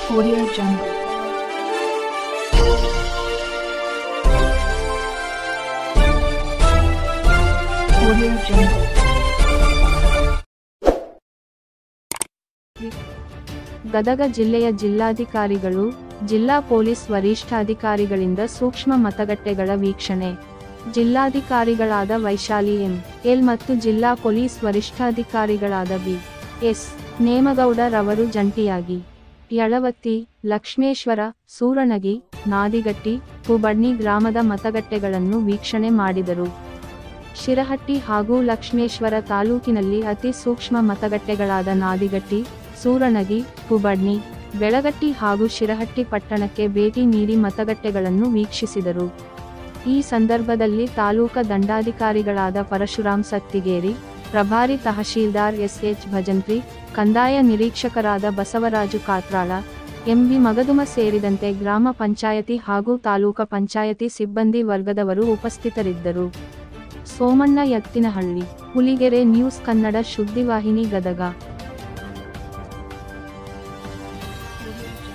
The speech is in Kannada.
Audio Jungle. Audio Jungle. Gadag ಜಿಲ್ಲೆಯ ಜಿಲ್ಲಾಧಿಕಾರಿಗಳು ಜಿಲ್ಲಾ ಪೊಲೀಸ್ ವರಿಷ್ಠಾಧಿಕಾರಿಗಳಿಂದ ಸೂಕ್ಷ್ಮ ಮತಗಟ್ಟೆಗಳ ವೀಕ್ಷಣೆ ಜಿಲ್ಲಾಧಿಕಾರಿಗಳಾದ ವೈಶಾಲಿ ಎಂ ಎಲ್ ಮತ್ತು ಜಿಲ್ಲಾ ಪೊಲೀಸ್ ವರಿಷ್ಠಾಧಿಕಾರಿಗಳಾದ ಬಿ ಎಸ್ ನೇಮಗೌಡ ರವರು ಜಂಟಿಯಾಗಿ ಯಳವತ್ತಿ ಲಕ್ಷ್ಮೇಶ್ವರ ಸೂರಣಗಿ ನಾದಿಗಟ್ಟಿ ಹುಬಡ್ನಿ ಗ್ರಾಮದ ಮತಗಟ್ಟೆಗಳನ್ನು ವೀಕ್ಷಣೆ ಮಾಡಿದರು ಶಿರಹಟ್ಟಿ ಹಾಗೂ ಲಕ್ಷ್ಮೇಶ್ವರ ತಾಲೂಕಿನಲ್ಲಿ ಅತಿ ಸೂಕ್ಷ್ಮ ಮತಗಟ್ಟೆಗಳಾದ ನಾದಿಗಟ್ಟಿ ಸೂರಣಗಿ ಹುಬಡ್ನಿ ಬೆಳಗಟ್ಟಿ ಹಾಗೂ ಶಿರಹಟ್ಟಿ ಪಟ್ಟಣಕ್ಕೆ ಭೇಟಿ ನೀಡಿ ಮತಗಟ್ಟೆಗಳನ್ನು ವೀಕ್ಷಿಸಿದರು ಈ ಸಂದರ್ಭದಲ್ಲಿ ತಾಲೂಕಾ ದಂಡಾಧಿಕಾರಿಗಳಾದ ಪರಶುರಾಮ್ ಸತ್ತಿಗೇರಿ ಪ್ರಭಾರಿ ತಹಶೀಲ್ದಾರ್ ಎಸ್ ಎಚ್ ಭಜಂತ್ರಿ ಕಂದಾಯ ನಿರೀಕ್ಷಕರಾದ ಬಸವರಾಜು ಕಾತ್ರಾಳ ಎಂಬಿ ಮಗದುಮ ಸೇರಿದಂತೆ ಗ್ರಾಮ ಪಂಚಾಯತಿ ಹಾಗೂ ತಾಲೂಕಾ ಪಂಚಾಯತಿ ಸಿಬ್ಬಂದಿ ವರ್ಗದವರು ಉಪಸ್ಥಿತರಿದ್ದರು ಸೋಮಣ್ಣ ಯತ್ತಿನಹಳ್ಳಿ ಹುಲಿಗೆರೆ ನ್ಯೂಸ್ ಕನ್ನಡ ಸುದ್ದಿವಾಹಿನಿ ಗದಗ Audio Jungle.